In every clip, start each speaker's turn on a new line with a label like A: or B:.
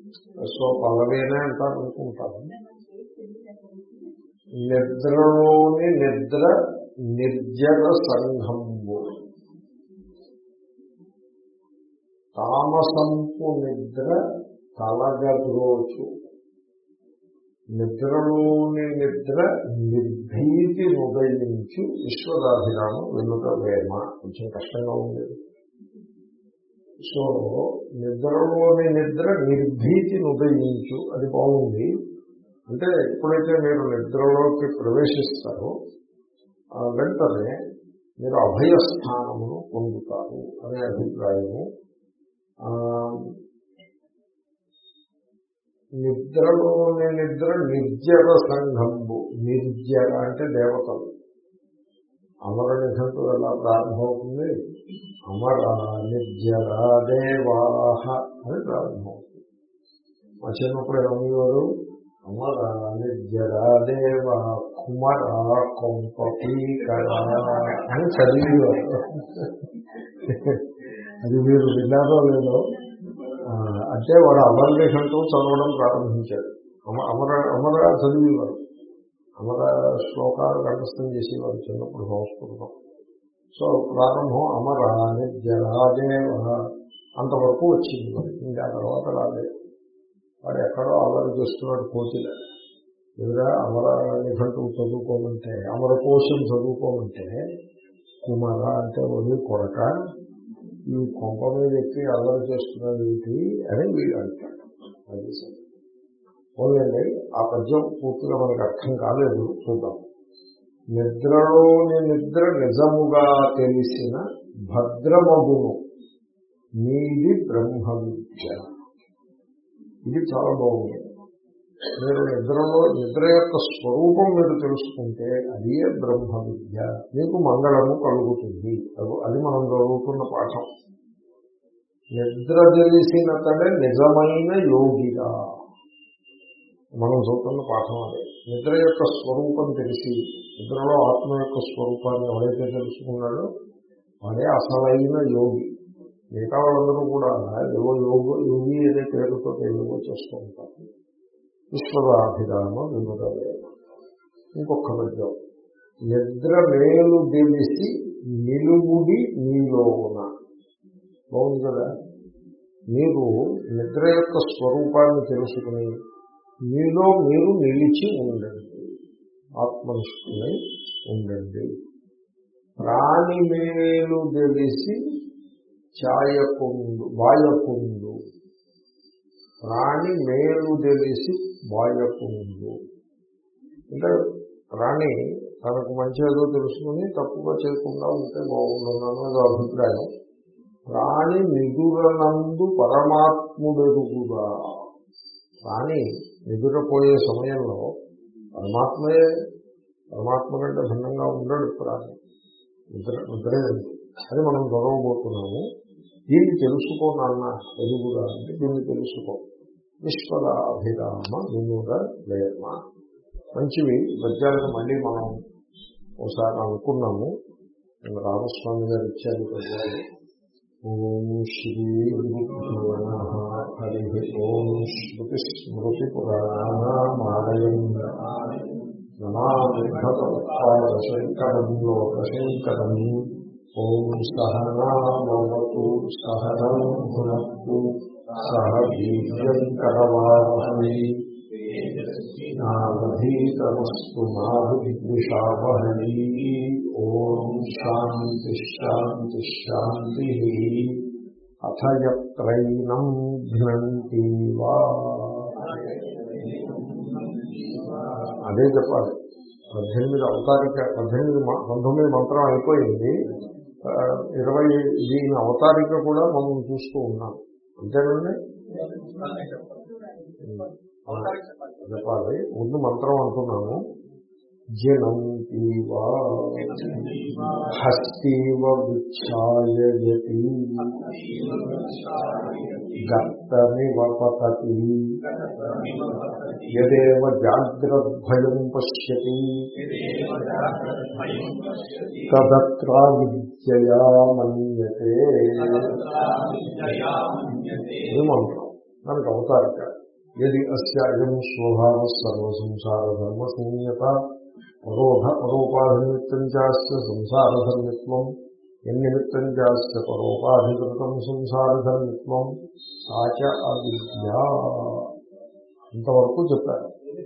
A: So పల్లవేనే అంటారు అనుకుంటారు నిద్రలోని నిద్ర నిర్జర సంఘంబు తామసంపు నిద్ర తలగద్రోచు నిద్రలోని నిద్ర నిర్భీతి ఉదయించు విశ్వదాభిరామం వెనుక వేమ కొంచెం కష్టంగా ఉండేది సో నిద్రలోని నిద్ర నిర్భీతిని ఉదయించు అది బాగుంది అంటే ఎప్పుడైతే మీరు నిద్రలోకి ప్రవేశిస్తారో ఆ వెంటనే మీరు అభయస్థానమును పొందుతారు అనే అభిప్రాయము ఆ, నిద్రలోని నిద్ర నిర్జర సంఘంబు నిర్జర అంటే దేవతలు అమర నిఘంటు ఎలా ప్రారంభమవుతుంది అమర నిర్జర దేవాహ అని ప్రారంభమవుతుంది మా చిన్నప్పుడు ఏమయ్యేవారు అమర నిర్జర దేవ కుమర కొంప పీకర అని చదివేవారు అది మీరు విన్నారో లేదో ఆ, అంటే వాడు అమరలేఖంతో చదవడం ప్రారంభించాడు అమ అమర అమర చదివేవారు అమర శ్లోకాలు కంఠస్థం చేసేవారు చిన్నప్పుడు సంస్కృతం సో ప్రారంభం అమర నిర్జరాదేవ అంతవరకు వచ్చింది మరి ఇంకా తర్వాత రాలేదు వాడు ఎక్కడో అల్లరి చేస్తున్నాడు కోచిల ఎవరా అమర నిఘంటు చదువుకోమంటే అమర కోశం చదువుకోమంటే కుమార అంటే వదిలి కొడక ఈ కొంప మీద ఎక్కి అల్లరి చేస్తున్నాడు ఏంటి అని వీడు అంటాడు అది సరే. పోలేండి ఆ పద్యం పూర్తిగా మనకు అర్థం కాలేదు చూద్దాం నిద్రలోని నిద్ర నిజముగా తెలిసిన భద్రమగును నీది బ్రహ్మ విద్య ఇది చాలా బాగుంది మీరు నిద్రలో నిద్ర యొక్క స్వరూపం మీరు తెలుసుకుంటే అదే బ్రహ్మ విద్య మీకు మంగళము కలుగుతుంది అది- అది మనం చదువుతున్న పాఠం నిద్ర తెలిసినతడే నిజమైన యోగిగా మనం చదువుతున్న పాఠం అదే నిద్ర యొక్క స్వరూపం తెలిసి నిద్రలో ఆత్మ యొక్క స్వరూపాన్ని ఎవరైతే తెలుసుకున్నాడో వాడే అసలైన యోగి మిగతా వాళ్ళందరూ కూడా ఏవో యోగ యోగి అనే పేరుతో ఏవో చేస్తూ ఉంటారు విశ్వదాభిరామ వినురవే ఇంకొక పద్యం నిద్ర మేలు తెలిసి నిలువుడి నీలోన బాగుంది కదా మీరు నిద్ర యొక్క స్వరూపాన్ని తెలుసుకుని మీలో మీరు నిలిచి ఉండండి ఆత్మనిష్ఠులై ఉండండి ప్రాణి మేలు తెలిసి ఛాయకుండు వాయకుండు ప్రాణి మేలు తెలిసి వాయకుండు అంటే ప్రాణి తనకు మంచి ఏదో తెలుసుకుని తప్పుగా చేయకుండా ఉంటే బాగుండున్నది అభిప్రాయం ప్రాణి నిదురనందు పరమాత్ముడెరుగుగా ప్రాణి నిదురపోయే సమయంలో పరమాత్మయే పరమాత్మ కంటే భిన్నంగా ఉండడు ప్రాణి నిద్ర నిద్రే ఉంది. అది మనం చదవబోతున్నాము దీన్ని తెలుసుకో నాన్న ఎదుగురా అంటే దీన్ని తెలుసుకో విశ్వద అభిరామ వినుర వేమ మంచివి పద్యాలను మళ్ళీ మనం ఒకసారి అనుకున్నాము రామస్వామి గారు ఇచ్చారు ఈ పద్యాలు ఓం శ్రీ గురుభ్యో నమః. హరి ఓం స్మృతి స్మృతి పురాణామాలయం నమాశంకరం లోకశంకరం ఓం సహనామవతు సహనం భునత్తు సహ వీర్యంకరవాహై నావధీతమస్తు మాభిద్విషావహై ఓం శాంతి శాంతి శాంతి అథ యత్రైనం ఘ్నంతి వా అదే చెప్పాలి పద్దెనిమిది అవతారిక పద్దెనిమిది మ- పంతొమ్మిది మంత్రం అయిపోయింది ఆ, ఇరవై దీని అవతారిక కూడా మనం చూస్తూ ఉన్నాం అంతేనండి చెప్పాలి ముందు మంత్రం అంటున్నాము జనంతీవా హస్తీవ విచ్ఛాయతి గత్తమివ పతతి యదేవ జాగ్రద్భయం పశ్యతి తదత్రా విద్యయా మన్యతే ఇది మంత్రం దానికి అవతారిక యది అస్యాయం స్వభావ సర్వ సంసార ధర్మ శూన్యత పరోధ పరోపాధినిమిత్తం చాస్య సంసార ధర్మిత్వం ఎన్నిమిత్తం చాస్య పరోపాధికృతం సంసార ధర్మిత్వం సాచ అవిద్య ఇంతవరకు చెప్పారు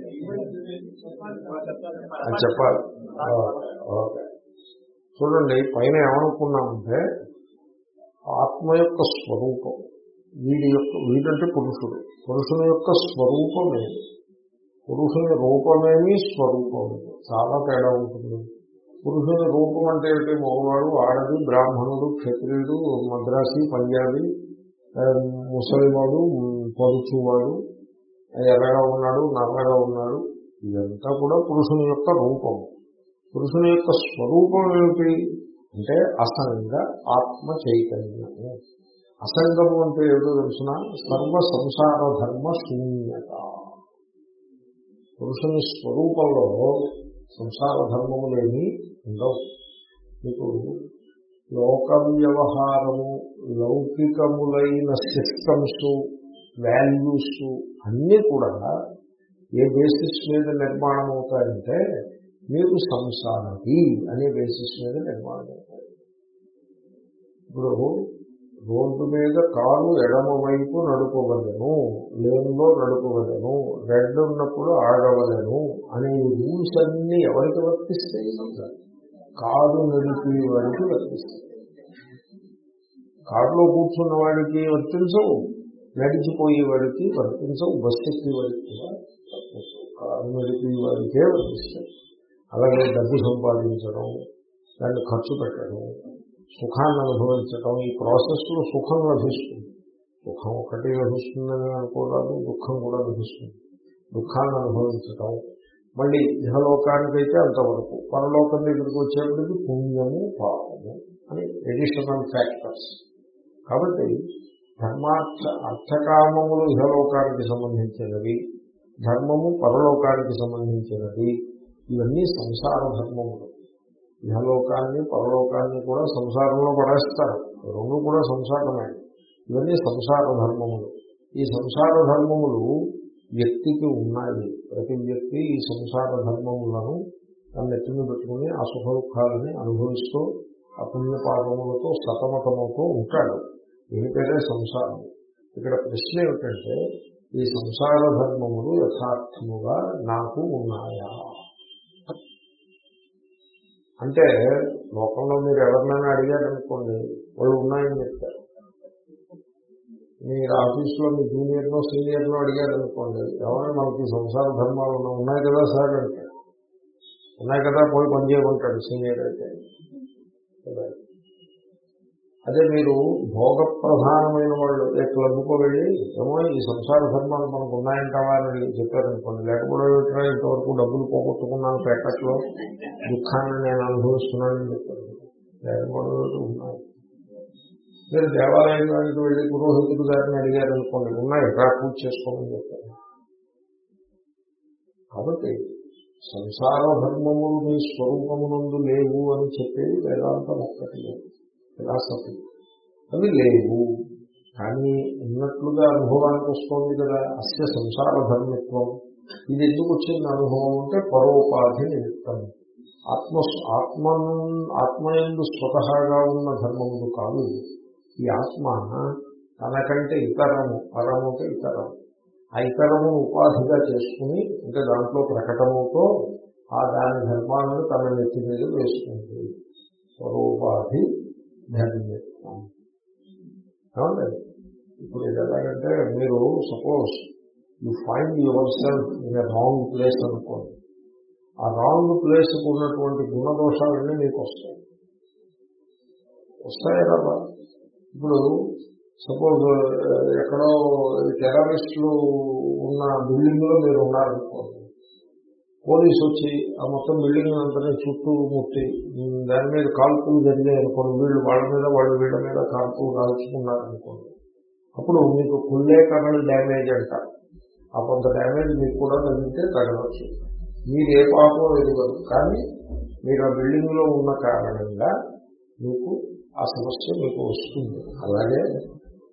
A: అది చెప్పాలి ఆ, ఓకే చూడండి పైన ఏమనుకున్నామంటే ఆత్మ యొక్క స్వరూపం వీడి యొక్క వీడంటే పురుషుడు పురుషుని యొక్క స్వరూపమే పురుషుని రూపమేమి స్వరూపమే చాలా తేడా ఉంటుంది పురుషుని రూపం అంటే ఏంటి మగవాడు ఆడది బ్రాహ్మణుడు క్షత్రియుడు మద్రాసి పంజాబీ ఆ, ముసలివాడు పరుచువాడు ఎర్రగా ఉన్నాడు నల్లగా ఉన్నాడు ఇదంతా కూడా పురుషుని యొక్క రూపం పురుషుని యొక్క స్వరూపం ఏమిటి అంటే అసంగ ఆత్మ చైతన్యము అసంగము అంటే ఏదో తెలుసిన సర్వ సంసార ధర్మ శూన్యత పురుషుని స్వరూపంలో సంసార ధర్మములేమి ఉండవు మీకు లోక వ్యవహారము లౌకికములైన సిస్టమ్స్ వాల్యూస్ అన్నీ కూడా ఏ బేసిస్ మీద నిర్మాణం అవుతాయంటే మీరు సంసారది అనే బేసిస్ మీద నిర్మాణం అవుతాయి ఇప్పుడు రోడ్డు మీద కారు ఎడమ వైపు నడుపవలను లేన్లో నడుపవలను రెడ్ ఉన్నప్పుడు ఆగవలను అనే రూల్స్ అన్ని ఎవరికి వర్తిస్తాయి కారు నడిపే వారికి వర్తిస్తాయి కారులో కూర్చున్న వాడికి వర్తించవు నడిచిపోయే వాడికి వర్తించవు బస్సు ఎక్కే వాడికి కూడా వర్తించవు కారు నడిపే వాడికే వర్తిస్తాయి అలాగే డబ్బు సంపాదించడం దాన్ని ఖర్చు పెట్టడం సుఖాన్ని అనుభవించడం ఈ ప్రాసెస్లో సుఖం లభిస్తుంది సుఖం ఒకటి లభిస్తుందని అనుకోరాదు దుఃఖం కూడా లభిస్తుంది దుఃఖాన్ని అనుభవించడం మళ్ళీ ఇహలోకానికైతే అంతవరకు పరలోకం దగ్గరికి వచ్చేప్పటికి పుణ్యము పాపము అని ఎడిషనల్ ఫ్యాక్టర్స్ కాబట్టి ధర్మార్థ అర్థకామములు ఇహలోకానికి సంబంధించినవి ధర్మము పరలోకానికి సంబంధించినవి ఇవన్నీ సంసార ధర్మములు ఇహలోకాన్ని పరలోకాన్ని కూడా సంసారంలో పడేస్తారు రెండు కూడా సంసారమే ఇవన్నీ సంసార ధర్మములు ఈ సంసార ధర్మములు వ్యక్తికి ఉన్నాయి ప్రతి వ్యక్తి ఈ సంసార ధర్మములను తన నెత్తిని పెట్టుకుని ఆ సుఖ దుఃఖాలని అనుభవిస్తూ ఆ పుణ్యపాపములతో సతమతమవుతూ ఉంటాడు దీనిపైనే సంసారం ఇక్కడ ప్రశ్న ఏమిటంటే ఈ సంసార ధర్మములు యథార్థముగా నాకు ఉన్నాయా అంటే లోకంలో మీరు ఎవరినైనా అడిగారనుకోండి వాళ్ళు ఉన్నాయని చెప్తారు మీరు ఆఫీస్లో మీ జూనియర్నో సీనియర్నో అడిగారనుకోండి ఎవరైనా మనకి సంసార ధర్మాలు ఉన్నా- ఉన్నాయి కదా సార్ అంటే ఉన్నాయి కదా పోయి పని చేయమంటాడు సీనియర్ అయితే కదా. అదే మీరు భోగ ప్రధానమైన వాళ్ళు ఏ క్లబ్కో వెళ్ళి ఏమో ఈ సంసార ధర్మాలు మనకు ఉన్నాయంటావా అని చెప్పారనుకోండి లేకపోతే ఏమిట్రా ఇంతవరకు డబ్బులు పోగొట్టుకున్నాను పేటట్లో దుఃఖాన్ని నేను అనుభవిస్తున్నానని చెప్పారు లేకపోతే ఉన్నాయి మీరు దేవాలయానికి వెళ్ళి పురోహితుడు గారిని అడిగారు అనుకోండి ఉన్నాయి ఎక్కడ పూజ చేసుకోమని చెప్పారు కాబట్టి సంసార ధర్మములు మీ స్వరూపమునందు లేవు అని చెప్పేది వేదాంతం ఒక్కటి లేదు ఫిలాసఫీ అవి లేవు కానీ ఉన్నట్లుగా అనుభవానికి వస్తుంది కదా అస్య సంసార ధర్మిత్వం ఇది ఎందుకు వచ్చింది అనుభవం అంటే పరోపాధి నిమిత్తం ఆత్మ ఆత్మ ఆత్మయందు స్వతహాగా ఉన్న ధర్మములు కాదు ఈ ఆత్మ తనకంటే ఇతరము పరము అంటే ఇతరము ఆ ఇతరము ఉపాధిగా చేసుకుని అంటే దాంట్లో ప్రకటనతో ఆ దాని ధర్మాలను తన నెత్తి మీద వేసుకుంటుంది స్వరూపాధి ధర్మిత్వం ఏమండి ఇప్పుడు ఇది ఎలాగంటే మీరు suppose you find yourself in wrong place అనుకోండి ఆ రాంగ్ ప్లేస్ ఉన్నటువంటి గుణదోషాలన్నీ మీకు వస్తాయి వస్తాయి కదా ఇప్పుడు సపోజ్ ఎక్కడో టెర్రరిస్టులు ఉన్న బిల్డింగ్ లో మీరు ఉన్నారనుకోండి పోలీసు వచ్చి ఆ మొత్తం బిల్డింగ్ అంతా చుట్టూ ముట్టి ఉమ్, దాని మీద కాల్పులు జరిగాయి అనుకోండి వీళ్ళు వాళ్ళ మీద వాళ్ళు వీళ్ళ మీద కాల్పులు కాల్చుకున్నారనుకోండి అప్పుడు మీకు కుల్లేకరణ డ్యామేజ్ అంటారు ఆ కొంత డ్యామేజ్ మీకు కూడా తగ్గితే తగలవచ్చు మీరు ఏ పాపం ఎదుగదు కానీ మీరు ఆ బిల్డింగ్ లో ఉన్న కారణంగా మీకు ఆ సమస్య మీకు వస్తుంది అలాగే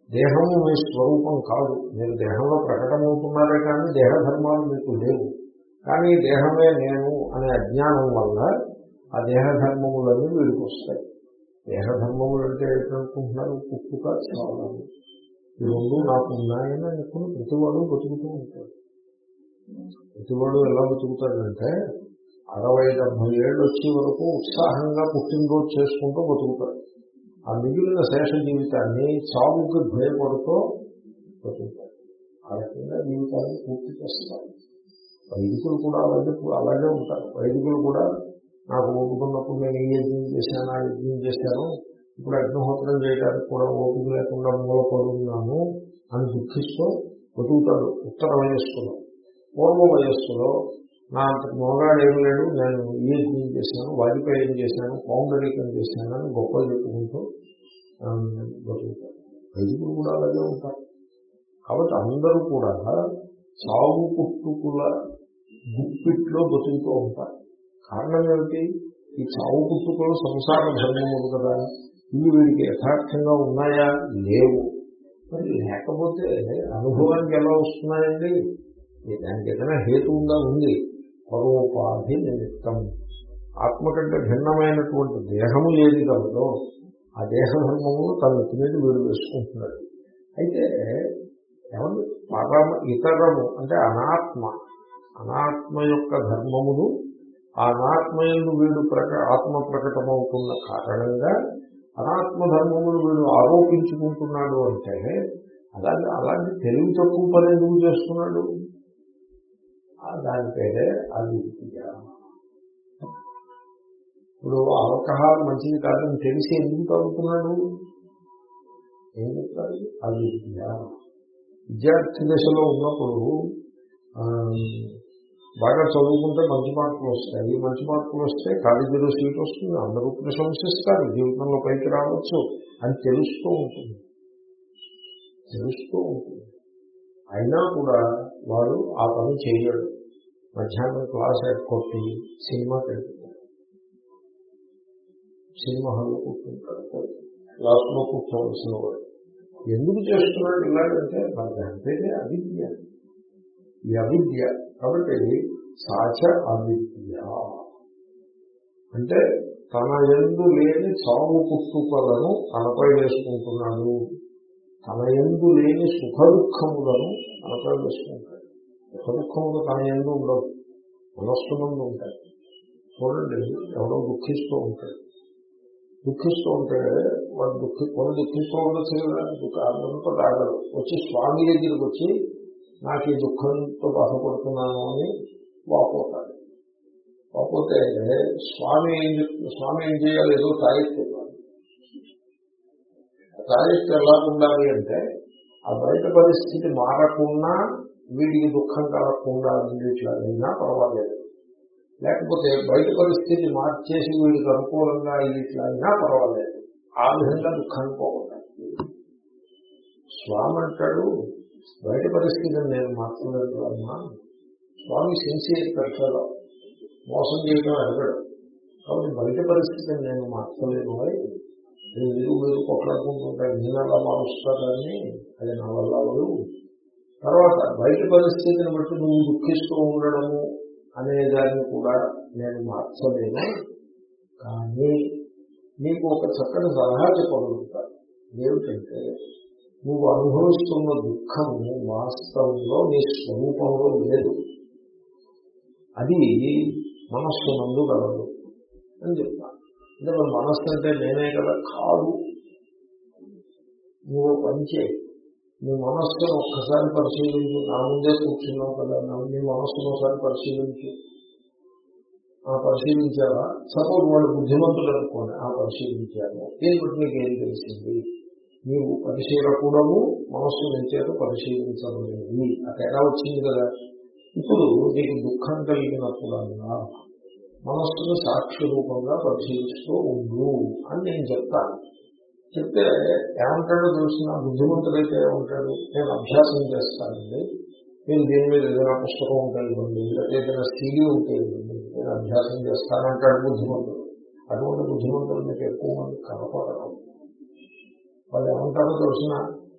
A: దేహము మీ స్వరూపం కాదు మీరు దేహంలో ప్రకటమవుతున్నారే కానీ దేహధర్మాలు మీకు లేవు కానీ దేహమే నేను అనే అజ్ఞానం వల్ల ఆ దేహధర్మములన్నీ వీడికి వస్తాయి దేహధర్మములు అంటే ఏంటనుకుంటున్నారు పుట్టుక చావాలి ఈ రెండు నాకు ఉన్నాయని అనుకుని ప్రతివాడు బతుకుతూ ఉంటాడు ప్రతివాడు ఎలా బతుకుతాడంటే అరవై డెబ్బై ఏళ్ళు వచ్చే వరకు ఉత్సాహంగా పుట్టినరోజు చేసుకుంటూ బతుకుతాడు ఆ మిగిలిన శేష జీవితాన్ని చావుకి భయపడుతూ బతుకుతాడు ఆ రకంగా జీవితాన్ని పూర్తి చేస్తారు వైదికులు కూడా అలాగే అలాగే ఉంటారు వైదికులు కూడా నాకు ఓపుకున్నప్పుడు నేను ఈ యజ్ఞం చేశాను ఆ యజ్ఞం చేశాను ఇప్పుడు అగ్నిహోత్రం చేయడానికి కూడా ఓపిక లేకుండా మూలపడున్నాను అని దుఃఖిస్తూ బతుకుతాడు ఉత్తర వయస్సులో పూర్వ వయస్సులో నా అంత మోగాడు ఏం లేడు నేను ఈ యజ్ఞం చేశాను వాజ్పేయి ఏం చేశాను పౌండరీకం చేశాను అని గొప్ప చెప్పుకుంటూ ఆ, బతుకుతారు వైదికులు కూడా అలాగే ఉంటారు కాబట్టి అందరూ కూడా చావు పుట్టుకుల గుప్పిట్లో బతుకుతూ ఉంటారు కారణం ఏమిటి ఈ చావు పుట్టుకలు సంసార ధర్మములు కదా ఇవి వీడికి యథార్థంగా ఉన్నాయా లేవు మరి లేకపోతే అనుభవానికి ఎలా వస్తున్నాయండి దానికి ఏదైనా హేతు ఉందా ఉంది పరోపాధి నిమిత్తం ఆత్మ కంటే భిన్నమైనటువంటి దేహము ఏది కలదో ఆ దేహ ధర్మములు తన నెత్తి మీద వీడు వేసుకుంటున్నాడు అయితే ఏమంటే పరమ ఇతరము అంటే అనాత్మ అనాత్మ యొక్క ధర్మములు ఆ అనాత్మయందు వీడు ప్రక ఆత్మ ప్రకటమవుతున్న కారణంగా అనాత్మ ధర్మములు వీడు ఆరోపించుకుంటున్నాడు అంటే అలాగే అలాంటి తెలివి తక్కువ పని ఎందుకు చేస్తున్నాడు ఆ దాని పేరే అవిద్య ఇప్పుడు ఆల్కహాల్ మంచిది కాదని తెలిసి ఎందుకు తాగుతున్నాడు ఏం చెప్తారు అవిద్య విద్యార్థి దశలో ఉన్నప్పుడు ఆ, బాగా చదువుకుంటే మంచి మార్కులు వస్తాయి మంచి మార్కులు వస్తే కాలేజీలో సీట్ వస్తుంది అందరూ ప్రశంసిస్తారు జీవితంలో పైకి రావచ్చు అని తెలుస్తూ ఉంటుంది తెలుస్తూ ఉంటుంది అయినా కూడా వాడు ఆ పని చేయడు మధ్యాహ్నం క్లాస్ ఎక్కొట్టి సినిమాకి వెళ్తున్నాడు సినిమా హాల్లో కూర్చుంటాడు క్లాస్లో కూర్చోవలసిన వాడు ఎందుకు చేస్తున్నాడు ఇలాగంటే మనకి అంటే అవిద్య ఈ అవిద్య కాబట్టి సాచ అవిద్య అంటే తన ఎందు లేని చావు పుట్టుకలను తనపై వేసుకుంటున్నాడు తన ఎందు లేని సుఖ దుఃఖములను తనపై వేసుకుంటాడు సుఖ దుఃఖములు తన ఎందు ఉండవు మనస్సు నుండి ఉంటాయి చూడండి ఎవడో దుఃఖిస్తూ ఉంటాడు దుఃఖిస్తూ ఉంటే వాడు దుఃఖి కొన్ని దుఃఖిస్తూ ఉండొచ్చు కదా దుఃఖంతో రాగలరు వచ్చి స్వామి దగ్గరికి వచ్చి నాకు ఈ దుఃఖంతో బాధపడుతున్నాను అని వాపోతాడు వాపోతే స్వామి ఏం చెప్తు స్వామి ఏం చేయాలి ఏదో తాయెత్తు ఇవ్వాలి. ఆ తాయెత్తు ఎలా ఉండాలి అంటే ఆ బయట పరిస్థితి మారకుండా వీడికి దుఃఖం కలగకుండా ఉండేట్లయినా పర్వాలేదు లేకపోతే బయట పరిస్థితి మార్చేసి వీడికి అనుకూలంగా ఇట్లా అయినా పర్వాలేదు ఆ విధంగా దుఃఖాన్ని పోగొట్టాలి స్వామి అంటాడు బయట పరిస్థితిని నేను మార్చలేదు అమ్మా స్వామి సిన్సియర్ పెడతాడు మోసం చేయడం అడగడు కాబట్టి బయట పరిస్థితిని నేను మార్చలేను అయి మీరు మీరు కొట్లాడుకుంటుంటారు నేను అలా మారుస్తారని అది నా వల్ల అవ్వదు తర్వాత బయట పరిస్థితిని బట్టి నువ్వు దుఃఖిస్తూ ఉండడము అనే దాన్ని కూడా నేను మార్చలేను కానీ నీకు ఒక చక్కని సలహా చెప్పగలుగుతాను ఏమిటంటే నువ్వు అనుభవిస్తున్న దుఃఖము వాస్తవంలో నీ స్వరూపంలో లేదు అది మనస్సు నందు గలదు అని చెప్తాను అంటే మరి మనస్సు అంటే నేనే కదా కాదు నువ్వు పంచే నీ మనస్సును ఒక్కసారి పరిశీలించు నా ముందే కూర్చున్నావు కదా నా- నీ మనస్సును ఒకసారి పరిశీలించు ఆ పరిశీలించావా సపోజ్ వాడు బుద్ధిమంతుడు అనుకోండి ఆ పరిశీలించాను దీన్ని బట్టి నీకు ఏం తెలిసింది నీవు పరిశీలకూడము మనస్సు నించేత పరిశీలించబడేది ఆ తేడా వచ్చింది కదా ఇప్పుడు నీకు దుఃఖం కలిగినప్పుడల్లా మనస్సును సాక్షి రూపంగా పరిశీలిస్తూ ఉండు అని నేను చెప్తాను చెప్తే ఏమంటాడో తెలిసిన బుద్ధిమంతుడైతే ఏమంటాడు నేను అభ్యాసం చేస్తానండి మీరు దీని మీద ఏదైనా పుస్తకం ఉంటే ఇవ్వండి లేదా ఏదైనా సీడీ ఉంటే ఇవ్వండి నేను అభ్యాసం చేస్తానంటాడు బుద్ధిమంతుడు అటువంటి బుద్ధిమంతులు మీకు ఎక్కువ మంది కనపడరు వాళ్ళు ఏమంటారో తెలిసిన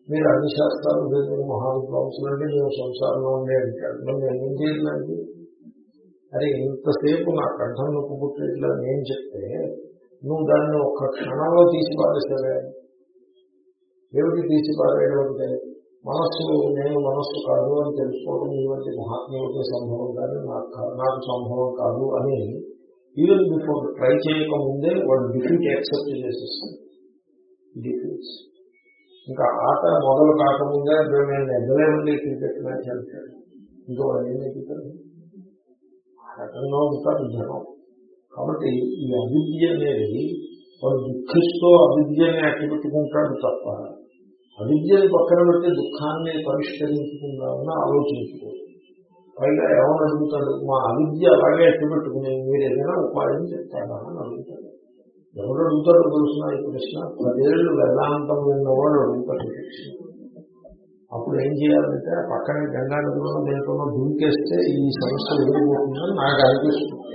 A: మీరు అన్ని శాస్త్రాలు తెలియని మహావిద్వాంసులు అంటే మేము సంసారంలో ఉండే అంటాడు మరి నేను ఏం చేయాలండి అరే ఇంతసేపు నా కంఠం నొప్పి పుట్టేట్లా నేను చెప్తే నువ్వు దాన్ని ఒక్క క్షణంలో తీసి పారేసావే ఏమిటి తీసి పారేయడం అంటే మనస్సు నేను మనస్సు కాదు అని తెలుసుకోవడం నీ వంటి మహాత్ములకి సంభవం కానీ నాకు కా- నాకు సంభవం కాదు అని ఈవెన్ బిఫోర్ ట్రై చేయక ముందే వాడు డిఫీట్ యాక్సెప్ట్ చేసేస్తుంది డిఫీట్స్ ఇంకా ఆట మొదలు కాకముందే "అబ్బే, నేను నెగ్గలేమండి క్రికెట్ మ్యాచ్ అంటాడు ఇంకా వాడు ఏం నెగ్గుతాడు ఆ రకంగా ఉంటారు జనం కాబట్టి ఈ అవిద్య అనేది వాడు దుఃఖిస్తూ అవిద్యని అట్టిపెట్టుకుంటాడు తప్ప అవిద్యని పక్కన పెట్టి దుఃఖాన్ని పరిష్కరించుకుందామని ఆలోచించుకోడు పైగా ఎవరు అడుగుతాడు మా అవిద్య అలాగే అట్టిపెట్టుకుని మీరు ఏదైనా ఉపాయం చెప్తారా అని అడుగుతాడు ఎవరు అడుగుతాడో తెలుసిన ఈ ప్రశ్న పదేళ్ళు వేదాంతం విన్నవాడు అడుగుతాడు ఈ ప్రశ్న అప్పుడు ఏం చేయాలంటే ఆ పక్కనే గంగా నదిలో దేంట్లో దుంకేస్తే ఈ సమస్య ఎదురుపోతుందని నాకు అనిపిస్తుంది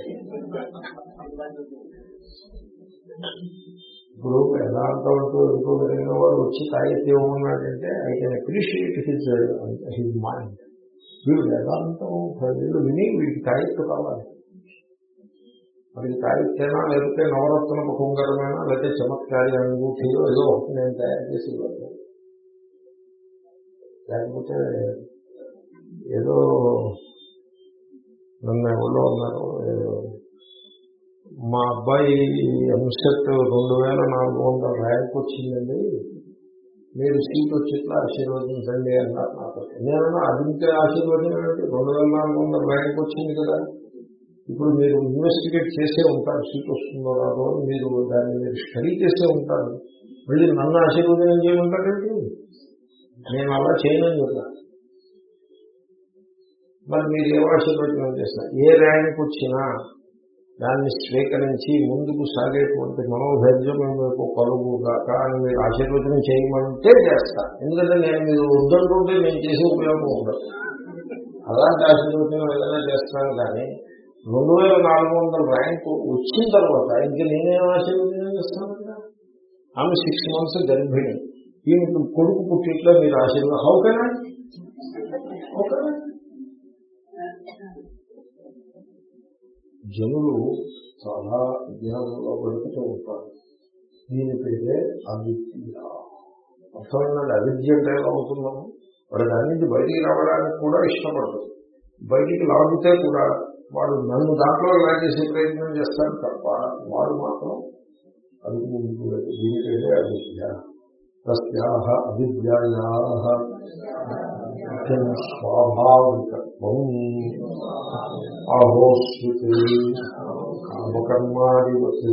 A: ఇప్పుడు వేదాంతం అంటూ ఎంతో జరిగిన వాడు వచ్చి తాగితే ఏమన్నాడంటే I can appreciate his his mind వీడు వేదాంతం వీళ్ళు విని వీడికి తాయెత్తు కావాలి మరి తాయెత్తేనా లేకపోతే నవరత్న కుటుంబకరమైనా లేకపోతే చమత్కారి అనుభూతిలో ఏదో ఒకటి నేను తయారు చేసి ఇవ్వాలి లేకపోతే ఏదో నన్ను ఎవరో ఉన్నారు ఏదో మా అబ్బాయి ఎంసెట్ రెండు వేల నాలుగు వందల ర్యాంక్ వచ్చిందండి మీరు సీట్ వచ్చేట్లా ఆశీర్వదించండి అన్నారు నాకు నేనన్నా అది ఇంకా ఆశీర్వదించండి రెండు వేల నాలుగు వందల ర్యాంక్ వచ్చింది కదా ఇప్పుడు మీరు ఇన్వెస్టిగేట్ చేసే ఉంటారు సీట్ వస్తుందో రాదో అని మీరు దాన్ని మీరు స్టడీ చేసే ఉంటారు మళ్ళీ నన్ను ఆశీర్వదనం చేయమంటారేంటి నేను అలా చేయనని చెప్పాను మరి మీరు ఏ ఆశీర్వచనం చేస్తారు ఏ ర్యాంక్ వచ్చినా దాన్ని స్వీకరించి ముందుకు సాగేటువంటి మనోధైర్యం మీకు కలుగుగాక అని మీరు ఆశీర్వచనం చేయమంటే చేస్తా ఎందుకంటే నేను మీరు వద్దంటుంటే నేను చేసే ఉపయోగం ఉండదు అలాంటి ఆశీర్వచనం ఏదైనా చేస్తాను కానీ రెండు వేల నాలుగు వందల ర్యాంకు వచ్చిన తర్వాత ఇంక నేనేం ఆశీర్వచనం చేస్తాను కదా? ఆమె సిక్స్ మంత్స్ గర్భిణి ఈయనకు కొడుకు పుట్టిట్లో మీరు ఆశీర్వాదం హౌకనా హౌకనా జనులు చాలా జ్ఞానంలో గడుపుతూ ఉంటారు దీని పేరే అవిద్య అసలు అవిద్య అంటే ఎలా అవుతున్నాము వాడు దాని నుంచి బయటికి రావడానికి కూడా ఇష్టపడదు బయటికి లాగితే కూడా వాడు నన్ను దాంట్లో లాగేసే ప్రయత్నం చేస్తాడు తప్ప వాడు మాత్రం అది ముందుకు లేదు దీని పేరే అవిద్య తస్యాహ అవిద్యాయా స్వాభావికత్వం అహోస్మితి కామకర్మాధిపతి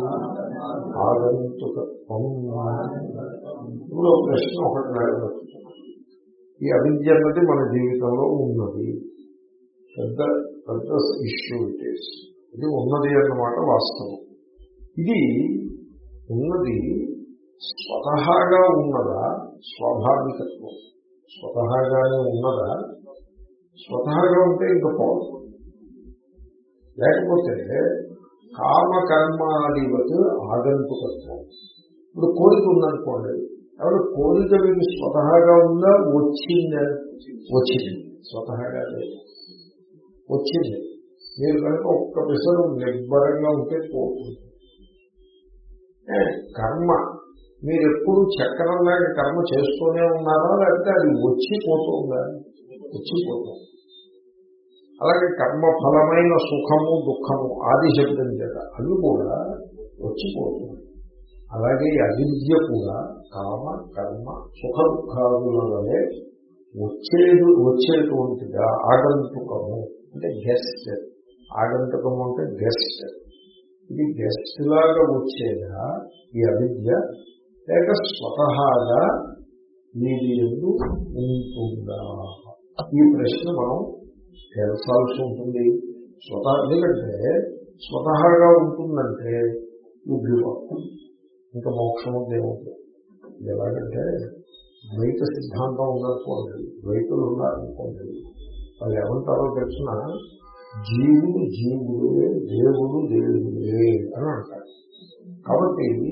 A: ఆగంతుకత్వం ఇప్పుడు ఒక ప్రశ్న ఒకటి నెలకొచ్చింది ఈ అవిద్య అన్నది మన జీవితంలో ఉన్నది పెద్ద పెద్ద ఇష్యూ ఇట్ ఈస్ ఇది ఉన్నది అన్నమాట వాస్తవం ఇది ఉన్నది స్వతహాగా ఉన్నదా స్వాభావికత్వం స్వతహాగానే ఉన్నదా స్వతహాగా ఉంటే ఇంకా పోదు లేకపోతే కామకర్మాధిపతి ఆగంతుకత్వం ఇప్పుడు కోరిక ఉందనుకోండి ఎవరు కోరిక మీకు స్వతహాగా ఉందా వచ్చిందా వచ్చింది స్వతహాగా లేదు వచ్చింది మీరు కనుక ఒక్క పిసరు నిర్భరంగా ఉంటే పోతుంది ఏ, కర్మ మీరు ఎప్పుడు చక్రంలాగా కర్మ చేస్తూనే ఉన్నారా లేకపోతే అది వచ్చిపోతుందా వచ్చిపోతుంది అలాగే కర్మ ఫలమైన సుఖము దుఃఖము ఆది శబ్దం చేత అవి కూడా వచ్చిపోతుంది అలాగే ఈ అవిద్య కూడా కామ కర్మ సుఖ దుఃఖాదుల వలె వచ్చేది వచ్చేటువంటిగా ఆగంతుకము అంటే గెస్ట్ ఆగంతుకము అంటే గెస్ట్ ఇది గెస్ట్ లాగా వచ్చేదా ఈ అవిద్య లేక స్వతహాగా వీరి ఎందు ఉంటుందా ఈ ప్రశ్న మనం తెలుసాల్సి ఉంటుంది స్వతహా ఎందుకంటే స్వతహాగా ఉంటుందంటే ఉద్యోగం ఇంకా మోక్షం ఏముంటుంది ఇది ఎలాగంటే ద్వైత సిద్ధాంతం ఉందనుకోండి ద్వైతులు ఉన్నారనుకోండి వాళ్ళు ఏమంటారో తెలిసిన జీవుడు జీవుడే దేవుడు దేవుడే అని అంటారు కాబట్టి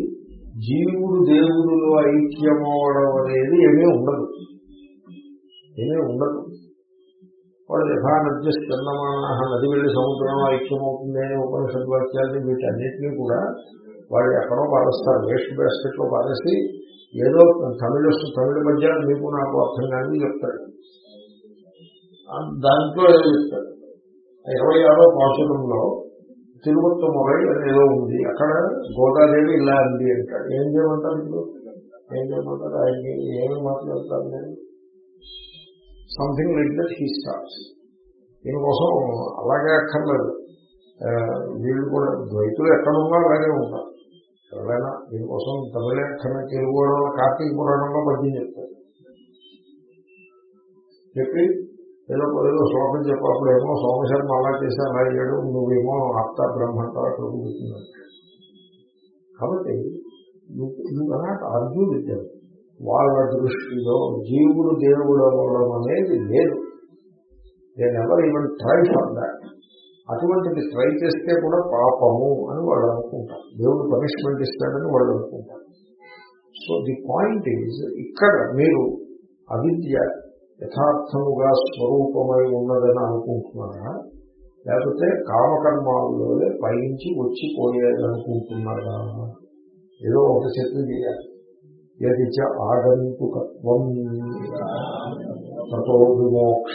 A: జీవుడు దేవుడులో ఐక్యమవడం అనేది ఏమీ ఉండదు ఏమీ ఉండదు వాడు యథానద్య చందమాన నది వెళ్ళి సముద్రంలో ఐక్యమవుతుంది అనే ఉపనిషత్ వాక్యాన్ని వీటన్నిటినీ కూడా వాళ్ళు ఎక్కడో పారేస్తారు వేస్ట్ బాస్కెట్ లో పారేసి ఏదో తమిళ తమిళ మధ్య మీకు నాకు అర్థం కానీ చెప్తాడు ఆ దాంట్లో ఏదో చెప్తాడు ఇరవై ఆరో పాశురంలో తిరువత్త మొరై అనేదో ఉంది అక్కడ గోదాదేవి ఇలా అంది అంటాడు ఏం చేయమంటారు ఇప్పుడు ఏం చేయమంటారు ఆయన్ని ఏమి మాట్లాడతారు నేను something like that he starts దీనికోసం అలాగే అక్కర్లేదు ఆ, వీళ్ళు కూడా ద్వైతులు ఎక్కడున్నా అలాగే ఉంటారు ఎవరైనా దీనికోసం తమిళ అక్కన తెలుగు వాళ్ళ కార్తీక పురాణంలో పద్యం చెప్తారు చెప్పి ఏదో ఏదో శ్లోకం చెప్పప్పుడేమో సోమశర్మ అలా చేసి అలా చేయడం నువ్వేమో ఆప్త బ్రహ్మంతో అక్కడ కూర్చున్నాడు కాబట్టి నువ్వు అన్నట్టు అర్జున్ విద్య వాళ్ళ దృష్టిలో జీవుడు దేవుడు అవ్వడం అనేది లేదు నేను ఎవరు ఈవెన్ ట్రై ఫర్ దాట్ అటువంటిది ట్రై చేస్తే కూడా పాపము అని వాళ్ళు అనుకుంటారు దేవుడు పనిష్మెంట్ ఇస్తాడని వాళ్ళు అనుకుంటారు సో ది పాయింట్ ఈజ్ ఇక్కడ మీరు అవిద్య యథార్థముగా స్వరూపమై ఉన్నదని అనుకుంటున్నారా లేకపోతే కామకర్మాల్లోనే పైనుంచి వచ్చిపోయేది అనుకుంటున్నారా ఏదో ఒక శక్తి చేయాలి యది చ ఆగంతుకత్వం తతో విమోక్ష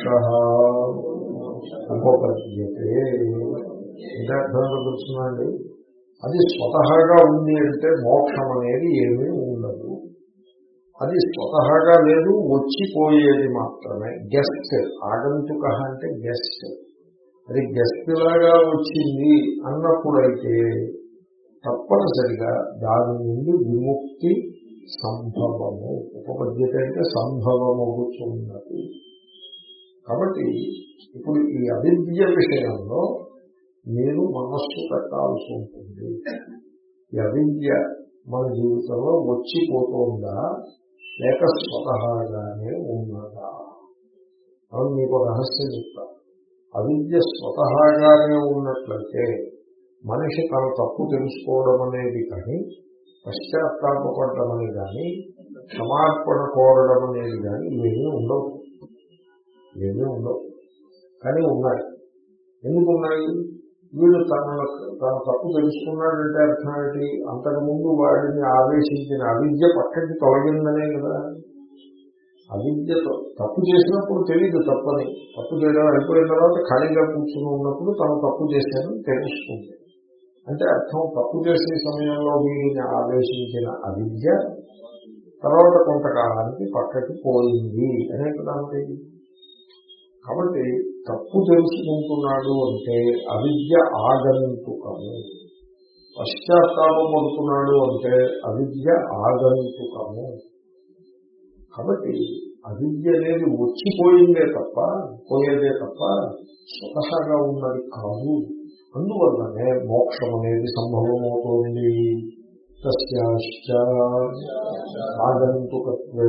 A: ఉపపద్యతే ఇంకా అర్థంలో తెలుసునండి అది స్వతహాగా ఉంది అంటే మోక్షం అనేది ఏమీ ఉండదు అది స్వతహాగా లేదు వచ్చిపోయేది మాత్రమే గెస్ట్ ఆగంతుక అంటే గెస్ట్ అది గెస్ట్ లాగా వచ్చింది అన్నప్పుడైతే తప్పనిసరిగా దాని నుండి విముక్తి సంభవము ఉపపద్యత అంటే సంభవమవుతున్నది కాబట్టి ఇప్పుడు ఈ అవిద్య విషయంలో మీరు మనస్సు పెట్టాల్సి ఉంటుంది ఈ అవిద్య మన జీవితంలో వచ్చిపోతుందా లేక స్వతహాగానే ఉన్నదా అని మీకు రహస్యం చెప్తా అవిద్య స్వతహాగానే ఉన్నట్లయితే మనిషి తన తప్పు తెలుసుకోవడం అనేది కానీ పశ్చాత్తాపడడం అనేది కానీ క్షమార్పణ కోరడం అనేది కానీ ఇవన్నీ ఉండవు ఇవన్నీ ఉండవు కానీ ఉన్నాయి ఎందుకు ఉన్నాయి వీడు తన తన తప్పు తెలుసుకున్నాడంటే అర్థం ఏంటి అంతకుముందు వాడిని ఆవేశించిన అవిద్య పక్కకి తొలగిందనే కదా అవిద్యతో తప్పు చేసినప్పుడు తెలియదు తప్పని తప్పు చేయడం అయిపోయిన తర్వాత ఖాళీగా కూర్చుని ఉన్నప్పుడు తను తప్పు చేశానని తెలుస్తుంది అంటే అర్థం తప్పు చేసే సమయంలో వీడిని ఆవేశించిన అవిద్య తర్వాత కొంతకాలానికి పక్కకి పోయింది అనే కదా అంటే కాబట్టి తప్పు తెలుసుకుంటున్నాడు అంటే అవిద్య ఆగంతుకము పశ్చాత్తాపడుతున్నాడు అంటే అవిద్య ఆగంతుకము కాబట్టి అవిద్య అనేది వచ్చిపోయిందే తప్ప పోయేదే తప్ప స్వతహాగా ఉన్నది కాదు అందువల్లనే మోక్షం అనేది సంభవమవుతోంది తస్యాశ్చ ఆగంతుకత్వే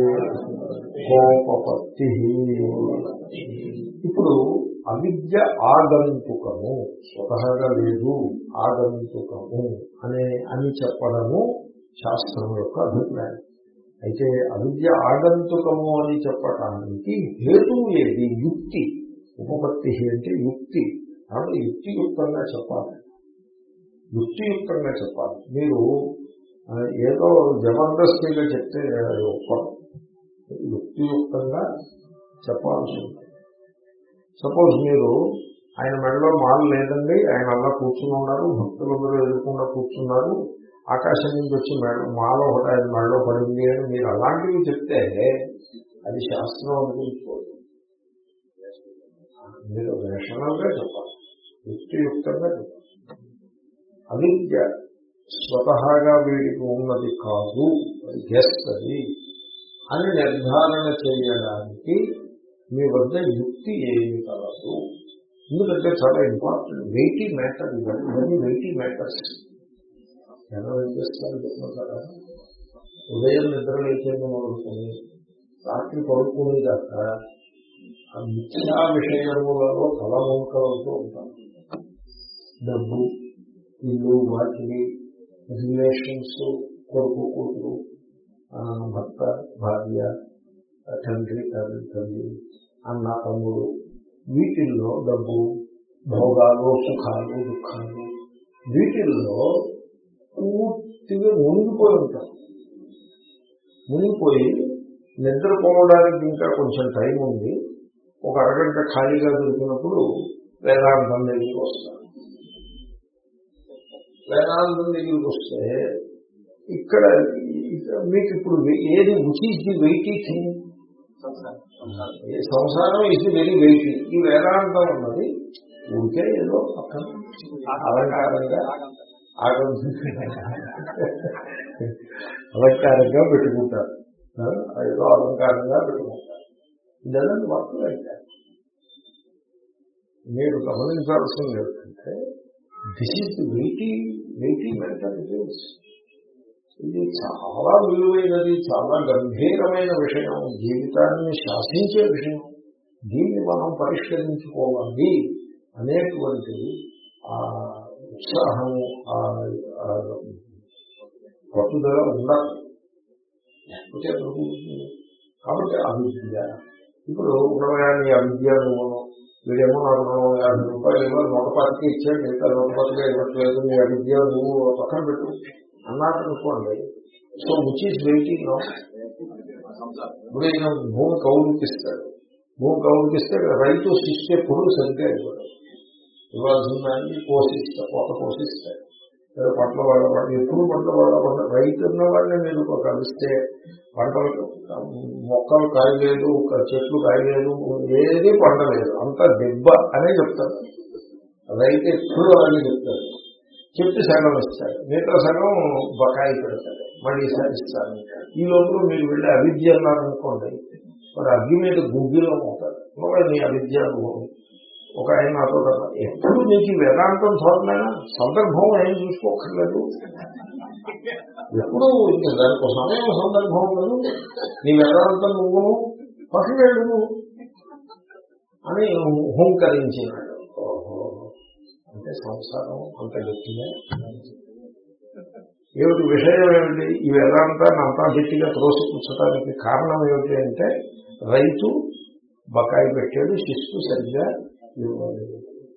A: కోపపత్తి ఇప్పుడు అవిద్య ఆగంతుకము స్వతహాగా లేదు ఆగంతుకము అనే అని చెప్పడము శాస్త్రం యొక్క అభిప్రాయం అయితే అవిద్య ఆగంతుకము అని చెప్పటానికి హేతువు ఏది యుక్తి ఉపపత్తి అంటే యుక్తి కాబట్టి యుక్తియుక్తంగా చెప్పాలి యుక్తియుక్తంగా చెప్పాలి మీరు ఆ, ఏదో జబర్దస్తిగా చెప్తే అది ఒప్పదు యుక్తియుక్తంగా చెప్పాల్సి ఉంటుంది సపోజ్ మీరు ఆయన మెడలో మాల లేదండి ఆయన అలా కూర్చుని ఉన్నారు భక్తులందరూ ఎదుర్కొండా కూర్చున్నారు ఆకాశం నుంచి వచ్చి మెడ మాల ఒకటి ఆయన మెడలో పడింది అని మీరు అలాంటివి చెప్తే అది శాస్త్రం అనుకుంటుకోదు మీరు రేషనల్ గా చెప్పాలి యుక్తియుక్తంగా చెప్పాలి అవిద్య స్వతహాగా వీడికి ఉన్నది కాదు అది గెస్ట్ అది అని నిర్ధారణ చేయడానికి మీ వద్ద యుక్తి ఏమి కలదు ఎందుకంటే చాలా ఇంపార్టెంట్ వెయిటీ మ్యాటర్ ఇవన్నీ వెయిటీ మ్యాటర్స్ ఎలా ఏం చేస్తారు చెప్తున్నారా ఉదయం నిద్ర లేచేది మొదలుకొని రాత్రి పడుకునేదాకా ఆ మిథ్యా విషయములలో తలవంకలతో ఉంటారు డబ్బు ఇల్లు వాటిని రిలేషన్స్ కొడుకు కూతురు ఆ, భర్త భార్య తండ్రి తండ్రి తల్లి అన్న తమ్ముడు వీటిల్లో డబ్బు భోగాలు సుఖాలు దుఃఖాలు వీటిల్లో పూర్తిగా మునిగిపోయి ఉంటారు మునిగిపోయి నిద్రపోవడానికి ఇంకా కొంచెం టైం ఉంది ఒక అరగంట ఖాళీగా దొరికినప్పుడు వేదాంతం దగ్గరికి వస్తారు వేదాంతం దగ్గరికి వస్తే ఇక్కడ ఇక- మీకు ఇప్పుడు ఏది which is the weighty thing ఈ సంసారం ఇస్ వెరీ వెయిటీ ఈ వేదాంతం ఉన్నది ఊరికే ఏదో పక్కన అలంకారంగా ఆగం అలంకారంగా పెట్టుకుంటారు ఆ, ఏదో అలంకారంగా పెట్టుకుంటారు ఇదంతా వర్క్ అయితే మీరు గమనించాల్సింది ఏంటంటే this is the weighty weighty mentalities ఇది చాలా విలువైనది చాలా గంభీరమైన విషయం జీవితాన్ని శాసించే విషయం దీన్ని మనం పరిష్కరించుకోవాలి అనేటువంటి ఆ ఉత్సాహము ఆ ఆ పట్టుదల ఉండాలి లేకపోతే ఎక్కడ కుదురుతుంది? కాబట్టి అవిద్య ఇప్పుడు ఉన్నవాడిని అవిద్య నువ్వు వీడేమో నాకు నూట యాభై రూపాయలు ఇవ్వాలి నూట పాతికి ఇచ్చాడు మిగతా నూట పాతిగా ఇవ్వట్లేదు నీ అవిద్య నువ్వు పక్కన పెట్టు అన్నారు అనుకోండి సో విచ్ ఈస్ వెయిటింగ్ ఇప్పుడు ఈయన భూమి కౌలుకిస్తాడు భూమి కౌలుకిస్తే రైతు శిస్తే పురుగు సరిగ్గా ఇవ్వడు ఇవ్వాల్సిన దాన్ని పోషిస్తా కోత పోషిస్తాడు లేదా పంటల వాళ్ళ పంట ఎప్పుడు పంటల వాళ్ళ పంట రైతు ఉన్న వాళ్ళని మీరు కలిస్తే పంటలు మొక్కలు కాయలేదు ఒక చెట్లు కాయలేదు ఏది పండలేదు అంతా దెబ్బ అనే చెప్తారు రైతు ఎప్పుడు అలాగే చెప్తారు చెప్పి సగం ఇస్తాడు మిగతా సగం బకాయి పెడతాడు మళ్ళీ ఈసారి ఇస్తాను ఈ లోపల మీరు వెళ్ళి అవిద్య అన్నారనుకోండి మరి అగ్గి మీద గుగ్గిలో ఉంటారు మరి నీ అవిద్య అనుభవం ఒక ఆయన నాతో కదా ఎప్పుడు నీకు ఈ వేదాంతం చదవలేనా సందర్భం ఏం చూసుకోకర్లేదు ఎప్పుడు ఇంకా దానికి ఒక సమయం సందర్భం ఉండదు నీ వేదాంతం నువ్వు పట్టుకెళ్ళు నువ్వు అని హుంకరించినాడు ఓహో అంటే సంసారం అంత గట్టిగా ఏమిటి విషయం ఏమిటి ఈ వేదాంతాన్ని అంతా గట్టిగా త్రోసిపుచ్చడానికి కారణం ఏమిటి అంటే రైతు బకాయి పెట్టాడు శిస్తు సరిగ్గా ఇవ్వలేదు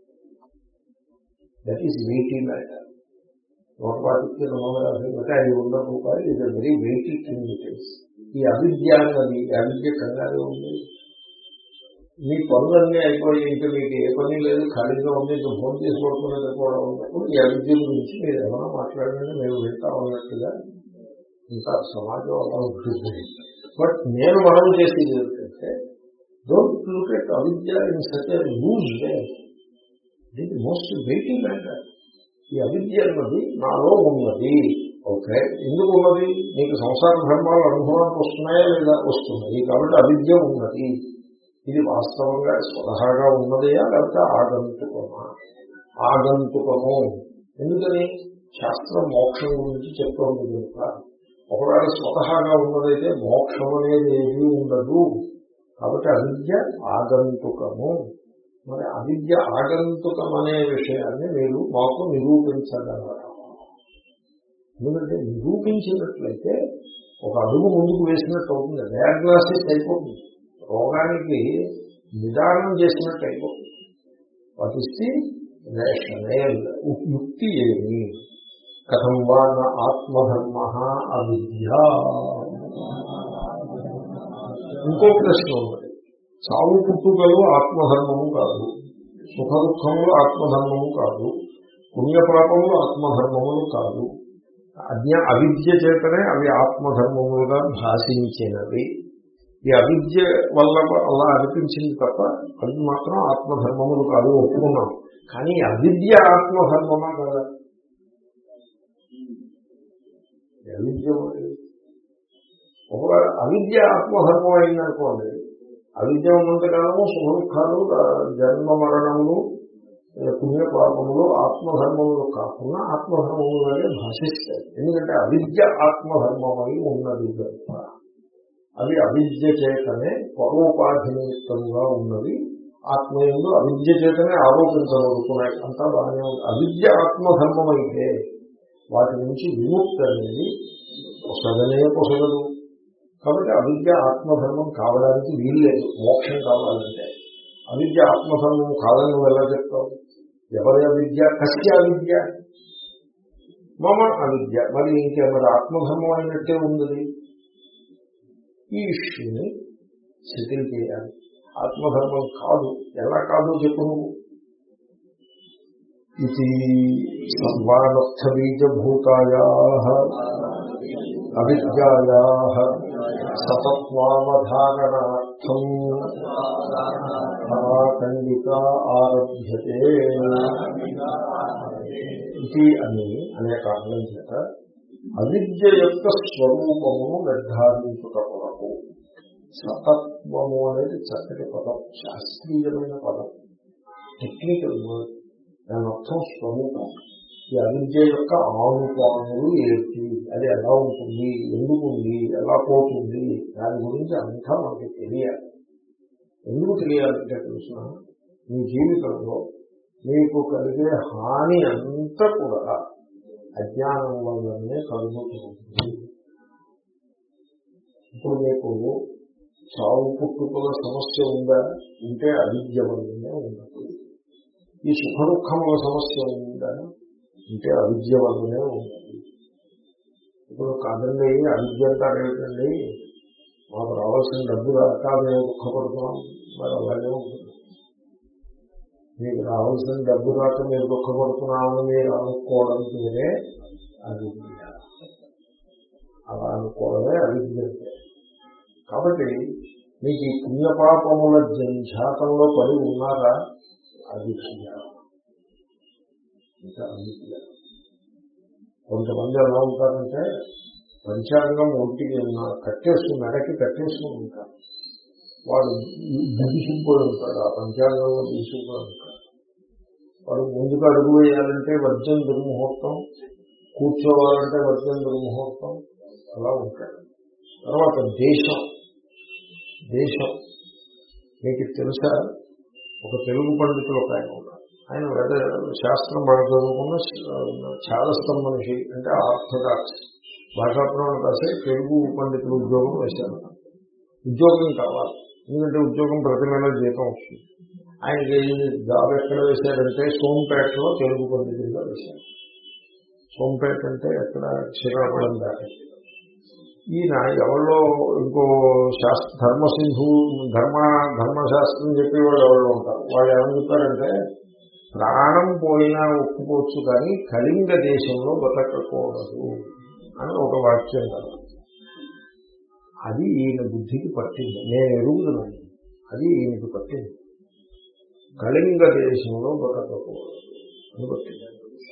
A: దట్ ఈస్ వెయిటీ మ్యాటర్ నూట పాతికి రెండు వందల యాభై అంటే ఐదు వందల రూపాయలు ఇది very weighty thing it is ఈ అవిద్య అన్నది ఈ అవిద్య కంగారే ఉంది మీ పనులన్నీ అయిపోయి ఇంకా మీకు ఏ పని లేదు ఖాళీగా ఉంది ఇంకా ఫోన్ చేసి పడుకునేది కూడా ఉన్నప్పుడు ఈ అవిద్య గురించి మీరు ఏమైనా మాట్లాడండి మేము వింటా ఉన్నట్టుగా ఇంకా సమాజం అలా ఉంటుంది బట్ నేను మనం చేసేది ఏంటంటే డోంట్ లుక్ ఎట్ అవిద్య ఇన్ సచ్ లూజ్ వే ఇది మోస్ట్ వెయిటీ మ్యాటర్ ఈ అవిద్య అన్నది నాలో ఉన్నది ఓకే ఎందుకు ఉన్నది నీకు సంసార ధర్మాలు అనుభవానికి వస్తున్నాయా లేదా వస్తున్నాయి కాబట్టి అవిద్య ఉన్నది ఇది వాస్తవంగా స్వతహాగా ఉన్నదయా లేకపోతే ఆగంతుకమా ఆగంతుకము ఎందుకని శాస్త్రం మోక్షం గురించి చెప్తోంది కనుక ఒకవేళ స్వతహాగా ఉన్నదైతే మోక్షం అనేది ఏమీ ఉండదు కాబట్టి అవిద్య ఆగంతుకము మరి అవిద్య ఆగంతుకం అనే విషయాన్ని మీరు మాకు నిరూపించగలరా ఎందుకంటే నిరూపించినట్లయితే ఒక అడుగు ముందుకు వేసినట్టు అవుతుంది డయాగ్నాసిస్ అయిపోతుంది రోగానికి నిదానం చేసినట్టు అయిపోతుంది వాట్ ఇస్ ది రేషనల్ యుక్తి ఏమి కథం వా నా ఆత్మధర్మ అవిద్య ఇంకో ప్రశ్న ఉన్నది చావు పుట్టుకలు ఆత్మధర్మము కాదు సుఖ దుఃఖములు ఆత్మధర్మము కాదు పుణ్యపాపములు ఆత్మధర్మములు కాదు అజ్ఞ అవిద్య చేతనే అవి ఆత్మధర్మములుగా భాషించినవి ఈ అవిద్య వల్ల అలా అనిపించింది తప్ప అది మాత్రం ఆత్మధర్మములు కాదు ఒప్పుకున్నాం కానీ అవిద్య ఆత్మధర్మమా కదా అవిద్య మరి ఒకవేళ అవిద్య ఆత్మధర్మం అయిందనుకోండి అవిద్య ఉన్నంతకాలము సుఖ దుఃఖాలు జన్మ మరణములు పుణ్యపాపములు ఆత్మధర్మములు కాకుండా ఆత్మధర్మములనే భాషిస్తాయి ఎందుకంటే అవిద్య ఆత్మధర్మమై ఉన్నది కనుక అవి అవిద్య చేతనే పరోపాధి నిమిత్తంగా ఉన్నవి ఆత్మయంలో అవిద్య చేతనే ఆరోపించబడుతున్నాయి అంతా బాగానే ఉంది అవిద్య ఆత్మధర్మం అయితే వాటి నుంచి విముక్తి అనేది పొసగనే పొసగదు కాబట్టి అవిద్య ఆత్మధర్మం కావడానికి వీల్లేదు మోక్షం కావాలంటే అవిద్య ఆత్మధర్మం కాదని నువ్వు ఎలా చెప్తావు ఎవరి అవిద్య కస్య అవిద్య మమ అవిద్య మరి ఇంకే మరి ఆత్మధర్మం అయినట్టే ఉంది ఈ ఇష్యూని సెటిల్ చేయాలి ఆత్మధర్మం కాదు ఎలా కాదు చెప్పు నువ్వు ఇది సర్వానర్థ బీజభూతాయా అవిద్యాయా సతత్వావధారణార్థం ఖండిక ఆరభ్యతే ఇది అని అనే కారణం చేత అవిద్య యొక్క స్వరూపమును నిర్ధారించుట కొరకు సతత్వము అనేది చక్కటి పదం శాస్త్రీయమైన పదం టెక్నికల్ వర్డ్ దాని అర్థం స్వరూపం ఈ అవిద్య యొక్క ఆనుపానులు ఏంటి అది ఎలా ఉంటుంది ఎందుకు ఉంది ఎలా పోతుంది దాని గురించి అంతా మనకి తెలియాలి ఎందుకు తెలియాలంటే తెలుసిన మీ జీవితంలో మీకు కలిగే హాని అంతా కూడా అజ్ఞానం వల్లనే కలుగుతుంది ఇప్పుడు మీకు చావు పుట్టుకుల సమస్య ఉందా ఉంటే అవిద్య వల్లనే ఉండదు ఈ సుఖ దుఃఖముల సమస్య ఉందా ఉంటే అవిద్య వల్లనే ఉన్నది ఇప్పుడు కాదండి అవిద్య అంటారు ఏమిటండి మాకు రావాల్సిన డబ్బు రాక మేము దుఃఖపడుతున్నాం మరి అలాగే ఉంటుంది మీకు రావాల్సిన డబ్బు రాక మీరు దుఃఖపడుతున్నామని మీరు అనుకోవడం పేరే అవిద్య అలా అనుకోవడమే అవిద్య అంటే కాబట్టి మీకు ఈ పుణ్యపాపముల జంఝాతంలో పడి ఉన్నారా అవిద్య ఇంకా అవిద్య కొంతమంది ఎలా ఉంటారంటే పంచాంగం ఒంటికి కట్టేసుకుని మెడకి కట్టేసుకుని ఉంటారు వాడు దిగిసిపోయి ఉంటాడు ఆ పంచాంగంలో దిగిసిపోయి ఉంటాడు వాడు ముందుకు అడుగు వేయాలంటే వర్జం దుర్ముహూర్తం కూర్చోవాలంటే వర్జం దుర్ముహూర్తం అలా ఉంటాడు తర్వాత దేశం దేశం మీకు తెలుసా ఒక తెలుగు పండితులు ఒక ఆయన ఉన్నారు ఆయన వేద శాస్త్రం బాగా చదువుకున్న చాదస్తం మనిషి అంటే ఆర్థడాక్స్ భాషాపురం రాసే తెలుగు పండితులు ఉద్యోగం వేశారు ఉద్యోగం కావాలి ఎందుకంటే ఉద్యోగం ప్రతి నెల జీతం వస్తుంది ఆయనకి జాబ్ ఎక్కడ వేశాడంటే సోంపేటలో తెలుగు పండితులుగా వేశారు సోంపేట అంటే ఎక్కడ శ్రీకాకుళం దాటి ఈయన ఎవరిలో ఇంకో శాస్త్ర ధర్మసింధు ధర్మ ధర్మశాస్త్రం చెప్పి వాళ్ళు ఎవరు ఉంటారు వాళ్ళు ఏమని చెప్తారంటే ప్రాణం పోయినా ఒప్పుకోవచ్చు కానీ కళింగ దేశంలో బతకకూడదు అని ఒక వాక్యం కాదు అది ఈయన బుద్ధికి పట్టింది నేను ఎరుగుతున్నాను అది ఈయనకి పట్టింది కళింగ దేశంలో బతకకూడదు అని పట్టింది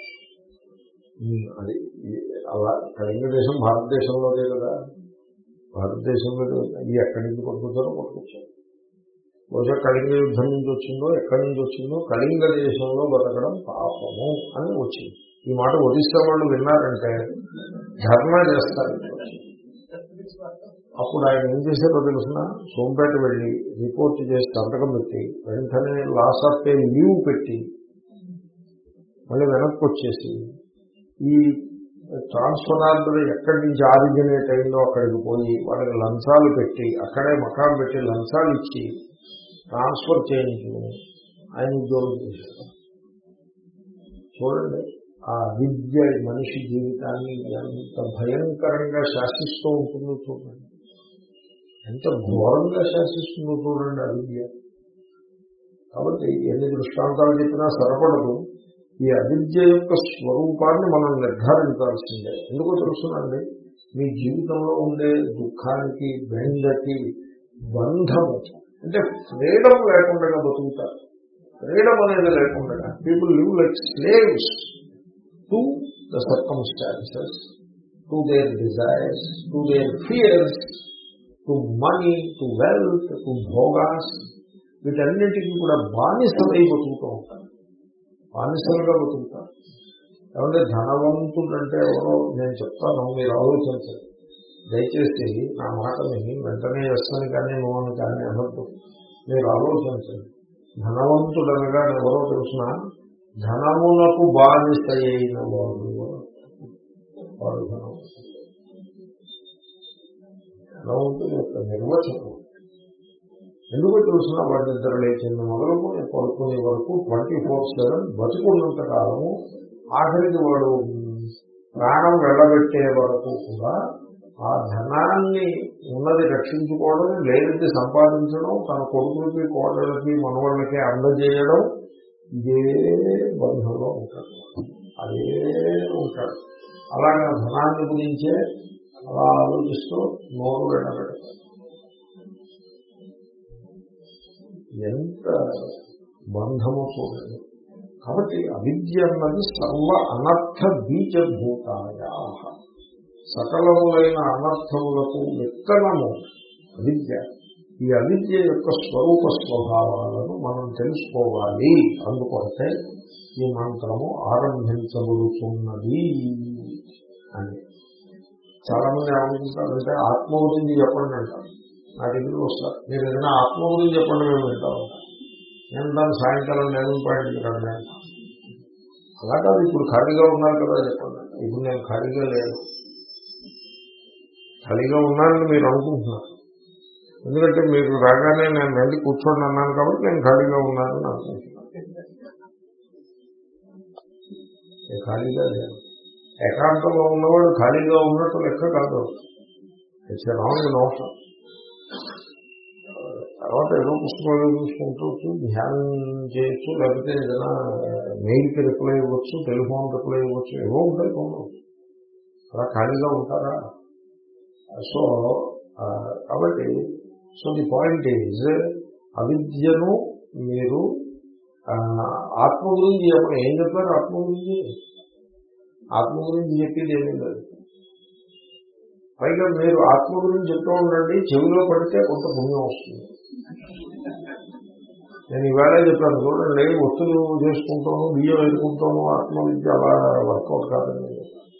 A: అది అలా కళింగ దేశం భారతదేశంలోనే కదా భారతదేశంలో ఇది ఎక్కడి నుంచి పట్టుకొచ్చారో పట్టుకొచ్చారు బహుశా కళింగ యుద్ధం నుంచి వచ్చిందో ఎక్కడి నుంచి వచ్చిందో కళింగ దేశంలో బతకడం పాపము అని వచ్చింది ఈ మాట ఒడిస్తా వాళ్ళు విన్నారంటే ధర్నా చేస్తారు అప్పుడు ఆయన ఏం చేశారో తెలిసిన సోంపేట వెళ్ళి రిపోర్ట్ చేసి సంతకం పెట్టి వెంటనే లాస్ ఆఫ్ పే లీవ్ పెట్టి మళ్ళీ వెనక్కి వచ్చేసి ఈ ట్రాన్స్ఫర్ ఆర్డర్ ఎక్కడి నుంచి ఆరిజినేట్ అయిందో అక్కడికి పోయి వాళ్ళకి లంచాలు పెట్టి అక్కడే మకాం పెట్టి లంచాలు ఇచ్చి ట్రాన్స్ఫర్ చేయించుకుని ఆయన ఉద్యోగం చేశారు చూడండి ఆ విద్య మనిషి జీవితాన్ని ఎంత భయంకరంగా శాసిస్తూ ఉంటుందో చూడండి ఎంత ఘోరంగా శాసిస్తుందో చూడండి ఆ విద్య కాబట్టి ఎన్ని దృష్టాంతాలు చెప్పినా సరిపడదు ఈ అవిద్య యొక్క స్వరూపాన్ని మనం నిర్ధారించాల్సిందే ఎందుకో తెలుసునండి మీ జీవితంలో ఉండే దుఃఖానికి బెండకి బంధము అంటే ఫ్రీడమ్ లేకుండా బతుకుతారు ఫ్రీడమ్ అనేది లేకుండా people live like slaves to the circumstances to their desires to their fears to money to wealth to bhogas వీటన్నిటికీ కూడా బానిసలై బతుకుతూ ఉంటారు బానిసలుగా బతుకుతారు కాబట్టి ధనవంతుడు అంటే ఎవరో నేను చెప్తాను మీరు ఆలోచించండి దయచేసి నా మాటని వెంటనే చేస్తాను కానీ నువ్వు కానీ అనద్దు మీరు ఆలోచించండి ధనవంతుడనగా ఎవరో తెలిసిన ధనమునకు బానిస అయిన వాడు వాడు ధనం ఎలా ఉంటుంది యొక్క నిర్వచనం ఎందుకు తెలిసిన వాడి నిద్ర లేచింది మొదలుకొని పడుకునే వరకు ట్వంటీ ఫోర్ సెవెన్ బతుకున్నంత కాలము ఆఖరికి వాడు ప్రాణం వెళ్ళబెట్టే వరకు కూడా ఆ ధనాన్ని ఉన్నది రక్షించుకోవడం లేనిది సంపాదించడం తన కొడుకులకి కోడలకి మనవాళ్ళకి అందజేయడం ఇదే బంధంలో ఉంటాడు అదే ఉంటాడు అలాగే ధనాన్ని గురించే అలా ఆలోచిస్తూ నోరు వెళ్ళబెడతాడు ఎంత బంధము చూడండి కాబట్టి అవిద్య అన్నది సర్వ అనర్థ బీజభూతాయ సకలములైన అనర్థములకు విత్తనము అవిద్య ఈ అవిద్య యొక్క స్వరూప స్వభావాలను మనం తెలుసుకోవాలి అందుకొరకే ఈ మంత్రము ఆరంభించబడుతున్నది అని చాలా మంది ఏమనుకుంటారంటే ఆత్మ గురించి చెప్పండి అంటారు నా దగ్గరికి వస్తారు మీరు ఏదైనా ఆత్మ గురించి చెప్పండి మేము వింటాం నేను దాన్ని సాయంకాలం నేను పాయింట్కి రండి అలా కాదు ఇప్పుడు ఖాళీగా ఉన్నారు కదా చెప్పండి ఇప్పుడు నేను ఖాళీగా లేను ఖాళీగా ఉన్నానని మీరు అనుకుంటున్నారు ఎందుకంటే మీరు రాగానే నేను రండి కూర్చోండి అన్నాను కాబట్టి నేను ఖాళీగా ఉన్నానని అనుకుంటున్నాను నేను ఖాళీగా లేను ఏకాంతంలో ఉన్నవాడు ఖాళీగా ఉన్నట్టు లెక్క కాదు ఇట్స్ రాంగ్ నోషన్ తర్వాత ఏదో పుస్తకాలు చూసుకుంటూ ధ్యానం చేయొచ్చు లేకపోతే ఏదైనా మెయిల్కి రిప్లై ఇవ్వచ్చు టెలిఫోన్ రిప్లై ఇవ్వచ్చు ఏవో ఉంటాయి కొన్ని అలా ఖాళీగా ఉంటారా సో కాబట్టి సో ది పాయింట్ ఈజ్ అవిద్యను మీరు ఆత్మ గురించి చెప్పండి ఏం చెప్పారు ఆత్మ గురించి ఆత్మ గురించి చెప్పేది ఏమీ లేదు పైగా మీరు ఆత్మ గురించి చెప్తూ ఉండండి చెవిలో పడితే కొంత పుణ్యం వస్తుంది నేను ఈవేళ చెప్పాను చూడండి ఒత్తులు చేసుకుంటాను బియ్యం వేసుకుంటాను ఆత్మ విద్య అలా వర్కౌట్ కాదండి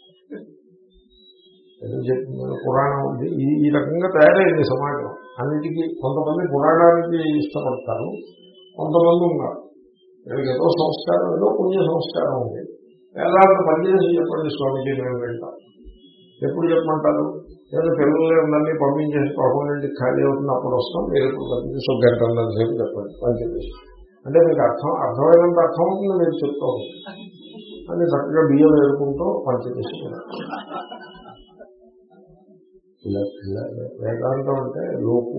A: ఏదో చెప్తున్నాను పురాణం ఉంది ఈ ఈ రకంగా తయారైంది సమాజం అన్నిటికీ కొంతమంది పురాణానికి ఇష్టపడతారు కొంతమంది ఉన్నారు వీళ్ళకి ఏదో సంస్కారం ఏదో పుణ్య సంస్కారం ఉంది వేదాంత పనిచేసి చెప్పండి స్వామిజీ మేము వెళ్తాం ఎప్పుడు చెప్పమంటారు ఏదో పిల్లలు ఉందని పంపించేసి పదకొండింటి ఖాళీ అవుతుంది అప్పుడు వస్తాం మీరు ఇప్పుడు పంపించేసి ఒక గంట ఉన్నది సేపు చెప్పండి పంపించేసి అంటే మీకు అర్థం అర్థమైనంత అర్థం అవుతుంది మీరు చెప్తూ అని చక్కగా బియ్యం వేడుకుంటూ పంచదశ ఇలా ఇలా వేదాంతం అంటే లోపు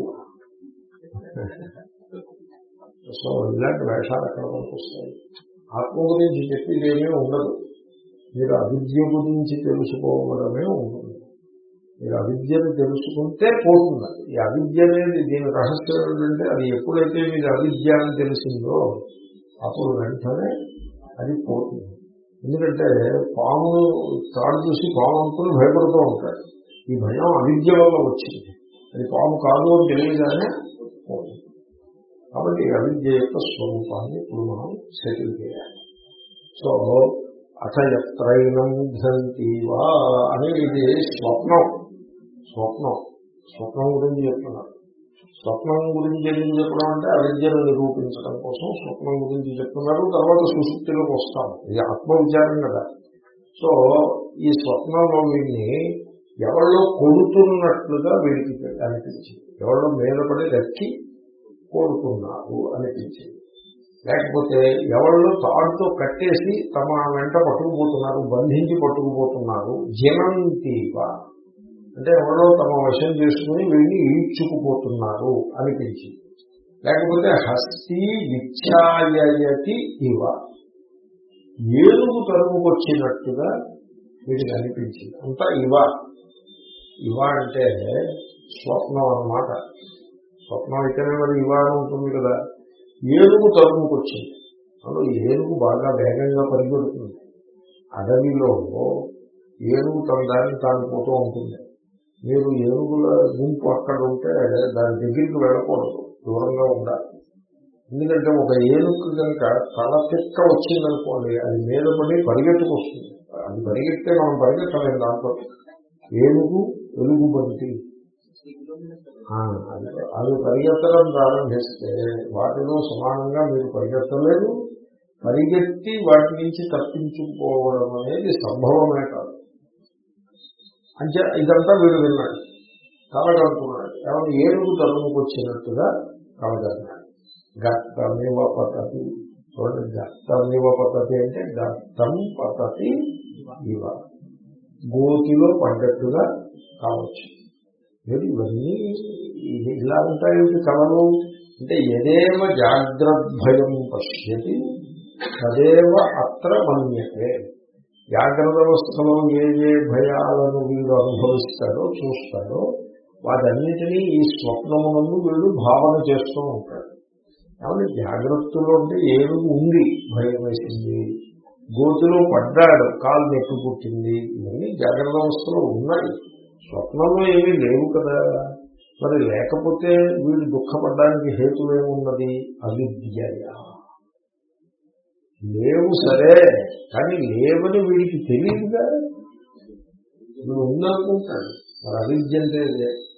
A: సో ఇలాంటి వేషాలు ఎక్కడ వస్తాయి ఆత్మ గురించి చెప్పేదేమీ ఉండదు మీరు అవిద్య గురించి తెలుసుకోవడమే ఉంటుంది మీరు అవిద్యను తెలుసుకుంటే పోతుంది ఈ అవిద్య అనేది దీని రహస్యం ఏంటంటే అది ఎప్పుడైతే మీరు అవిద్య అని తెలిసిందో అప్పుడు వెంటనే అది పోతుంది ఎందుకంటే పాము తాడు చూసి పాము అనుకుని భయపడుతూ ఉంటాడు ఈ భయం అవిద్య వల్ల వచ్చింది అది పాము కాదు అని తెలియగానే పోతుంది కాబట్టి అవిద్య యొక్క స్వరూపాన్ని ఇప్పుడు మనం సెటిల్ చేయాలి సో అథ ఎత్రైనం ధంతివా అనేది ఇది స్వప్నం స్వప్నం స్వప్నం గురించి చెప్తున్నారు స్వప్నం గురించి ఎందుకు చెప్పడం అంటే అవిద్యను నిరూపించడం కోసం స్వప్నం గురించి చెప్తున్నారు తర్వాత సుశుక్తిలోకి వస్తాం ఇది ఆత్మవిచారం కదా సో ఈ స్వప్నంలో వీడిని ఎవరిలో కొడుతున్నట్లుగా వీడికి అనిపించింది ఎవరిలో మీద పడి రెక్కి కోరుకున్నారు అనిపించింది లేకపోతే ఎవరిలో తాడుతో కట్టేసి తమ వెంట పట్టుకుపోతున్నారు బంధించి పట్టుకుపోతున్నారు జనంతీవ అంటే ఎవరో తమ వశం చేసుకుని వీడిని ఈడ్చుకుపోతున్నారు అనిపించింది లేకపోతే హస్తి విచ్ఛాయతి ఇవ ఏనుగు తరుముకొచ్చినట్టుగా వీడికి అనిపించింది అంతా ఇవ ఇవ అంటే స్వప్నం అన్నమాట స్వప్నం అయితేనే మరి ఇవ అని ఉంటుంది కదా ఏనుగు తరుముకొచ్చింది అందులో ఏనుగు బాగా వేగంగా పరిగెడుతుంది అడవిలో ఏనుగు తన దారిని తాను పోతూ ఉంటుంది మీరు ఏనుగుల గుంపు అక్కడ ఉంటే దాని దగ్గరికి వెళ్ళకూడదు దూరంగా ఉండాలి ఎందుకంటే ఒక ఏనుగు కనుక తల తిక్క వచ్చిందనుకోండి అది మీద పడి పరిగెట్టుకొస్తుంది అది పరిగెత్తే మనం పరిగెత్తలేం దాంట్లో ఏనుగు ఎలుగు బంతి అది పరిగెత్తడం ప్రారంభిస్తే వాటిలో సమానంగా మీరు పరిగెత్తలేదు పరిగెత్తి వాటి నుంచి తప్పించుకోవడం అనేది సంభవమే కాదు అంచే ఇదంతా వీడు విన్నాడు కలగనుకున్నాడు ఏమన్నా ఏనుగు తరుముకు వచ్చినట్టుగా కలగన్నాడు గత్తమివ పతతి చూడండి గత్తమివ పతతి అంటే గత్తం పతతి ఇవ గోతిలో పడ్డట్టుగా కావచ్చు లేదు ఇవన్నీ ఇది ఇలా ఉంటాయి కళలు అంటే ఎదేవ జాగ్రద్భయం పశ్యతి తదేవ అత్ర మన్యతే జాగ్రత్త అవస్థలో ఏ ఏ భయాలను వీడు అనుభవిస్తాడో చూస్తాడో వాటన్నిటినీ ఈ స్వప్నమునందు వీడు భావన చేస్తూ ఉంటాడు కాబట్టి జాగ్రత్తలో అంటే ఏనుగు ఉంది భయం వేసింది గోతులో పడ్డాడు కాలు నెట్టు పుట్టింది ఇవన్నీ జాగ్రత్త అవస్థలో ఉన్నాయి స్వప్నంలో ఏమీ లేవు కదా మరి లేకపోతే వీడు దుఃఖపడడానికి హేతువేమున్నది అవిద్య లేవు సరే కానీ లేవని వీడికి తెలియదుగా వీడు ఉందనుకుంటాడు మరి అవిద్య అంటే